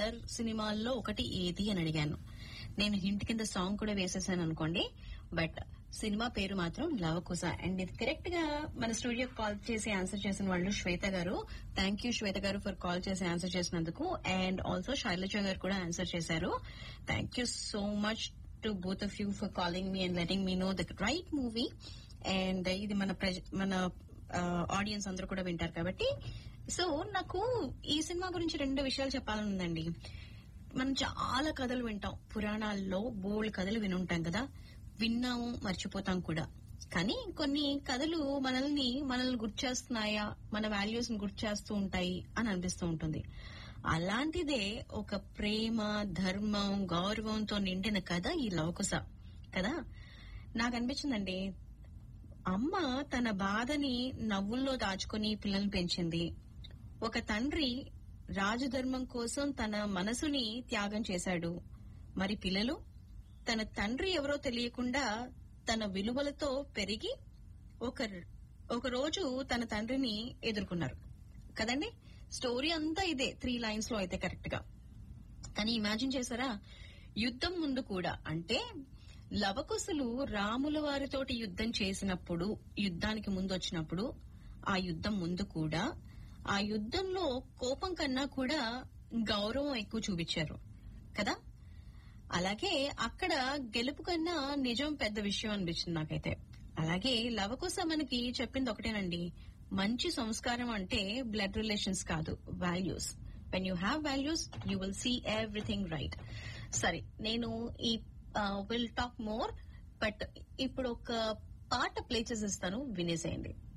popular సినిమాల్లో ఒకటి ఏది అని అడిగాను నేను హింట్ కింద సాంగ్ కూడా వేసేసాను అనుకోండి బట్ సినిమా పేరు మాత్రం లవకుశ అండ్ ఇది కరెక్ట్ గా మన స్టూడియో కాల్ చేసి ఆన్సర్ చేసిన వాళ్ళు శ్వేత గారు thank you Shweta garu for call చేసి ఆన్సర్ చేసినందుకు అండ్ ఆల్సో శైలజ గారు కూడా ఆన్సర్ చేశారు thank you so much to both of you for calling me and letting me know the right movie and ఇది మన ప్రజ- మన ఆడియన్స్ అందరూ కూడా వింటారు కాబట్టి సో నాకు ఈ సినిమా గురించి రెండు విషయాలు చెప్పాలని ఉందండి మనం చాలా కథలు వింటాం పురాణాల్లో బోల్డ్ కథలు వినుంటాం కదా విన్నాము మర్చిపోతాం కూడా కానీ కొన్ని కథలు మనల్ని మనల్ని గుర్తు చేస్తున్నాయా మన వాల్యూస్ ని గుర్తు చేస్తూ ఉంటాయి అని అనిపిస్తూ ఉంటుంది అలాంటిదే ఒక ప్రేమ ధర్మం గౌరవంతో నిండిన కథ ఈ లవకుశ కదా నాకు అనిపించిందండి అమ్మ తన బాధని నవ్వుల్లో దాచుకుని పిల్లల్ని పెంచింది ఒక తండ్రి రాజధర్మం కోసం తన మనసుని త్యాగం చేశాడు మరి పిల్లలు తన తండ్రి ఎవరో తెలియకుండా తన విలువలతో పెరిగి ఒక ఒక రోజు తన తండ్రిని ఎదుర్కొన్నారు కదండి స్టోరీ అంతా ఇదే త్రీ లైన్స్ లో అయితే కరెక్ట్ గా కానీ ఇమాజిన్ చేశారా యుద్ధం ముందు కూడా అంటే లవకుశులు రాముల వారితోటి యుద్ధం చేసినప్పుడు యుద్ధానికి ముందు వచ్చినప్పుడు ఆ యుద్ధం ముందు కూడా ఆ యుద్ధంలో కోపం కన్నా కూడా గౌరవం ఎక్కువ చూపించారు కదా అలాగే అక్కడ గెలుపు కన్నా నిజం పెద్ద విషయం అనిపించింది నాకైతే అలాగే లవకుశ మనకి చెప్పింది ఒకటేనండి మంచి సంస్కారం అంటే బ్లడ్ రిలేషన్స్ కాదు values when you have values you will see everything right సరే నేను ఈ విల్ టాక్ మోర్ బట్ ఇప్పుడు ఒక పాట ప్లే చేసిస్తాను వినేసేయండి